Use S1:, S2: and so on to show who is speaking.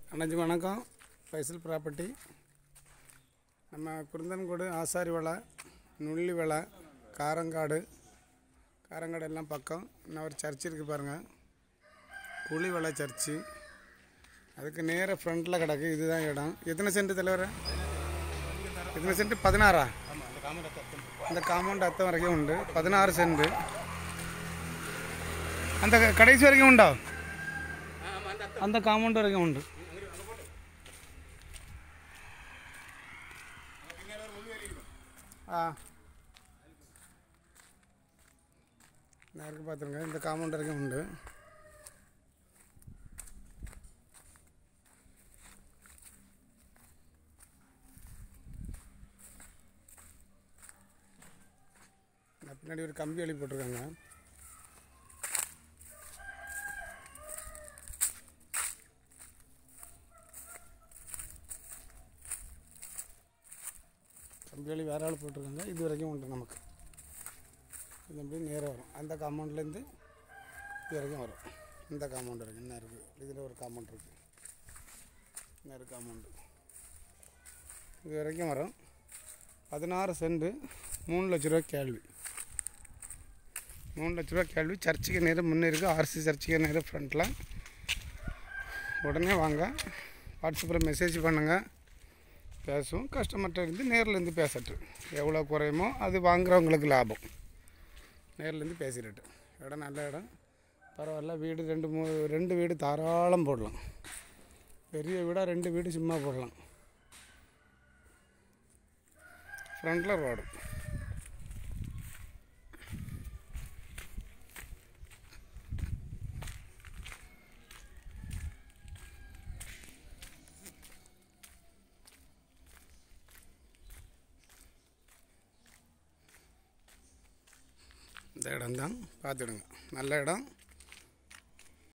S1: அண்ணாச்சி வணக்கம் ஃபைசல் ப்ராப்பர்ட்டி நம்ம குருந்தன்கோடு ஆசாரி வலை நுள்ளி வலை காரங்காடு காரங்காடு எல்லாம் பக்கம் இன்னும் ஒரு சர்ச் இருக்குது பாருங்கள் புலி வலை சர்ச்சு அதுக்கு நேர ஃப்ரண்ட்டில் கிடக்கு இதுதான் இடம் எத்தனை சென்ட் தலைவர் எத்தனை சென்ட் பதினாறா அந்த காம்பவுண்ட் அத்தம் வரைக்கும் உண்டு பதினாறு சென்ட் அந்த க- கடைசி வரைக்கும் உண்டா அந்த காம்பவுண்ட் வரைக்கும் உண்டு ஆ நேருக்கு பார்த்துருங்க இந்த காம்பவுண்ட் வரைக்கும் உண்டு இந்த பின்னாடி ஒரு கம்பி அழி போட்டிருக்காங்க கம்பி அழி வேற ஆள் போட்டிருக்காங்க இது வரைக்கும் உண்டு நமக்கு இது அப்படியே நேராக வரும் அந்த காம்பவுண்ட்லேருந்து இது வரைக்கும் வரும் இந்த காம்பவுண்ட் வரைக்கும் இன்னும் இருக்குது இதில் ஒரு காம்பவுண்ட் இருக்குது இன்னொரு காம்பவுண்டு இது வரைக்கும் வரும் பதினாறு சென்ட் மூணு லட்ச ரூபா கேள்வி மூணு லட்ச ரூபா கேள்வி சர்ச்சுக்கு நேரம் முன்னே இருக்குது ஆர்சி சர்ச்சுக்கு நேரம் ஃப்ரண்ட்டில் உடனே வாங்க வாட்ஸ்அப்பில் மெசேஜ் பண்ணுங்கள் பேசும் கஸ்டமர்கிட்ட இருந்து நேரில் இருந்து பேசட்டும் எவ்வளோ குறையுமோ அது வாங்குறவங்களுக்கு லாபம் நேரில் இருந்து பேசிடட்டு இடம் நல்ல இடம் பரவாயில்ல வீடு ரெண்டு மூ ரெண்டு வீடு தாராளம் போடலாம் பெரிய வீடாக ரெண்டு வீடு சும்மா போடலாம் ஃப்ரண்டில் ரோடு இந்த இடம் தான் பார்த்துடுங்க நல்ல இடம்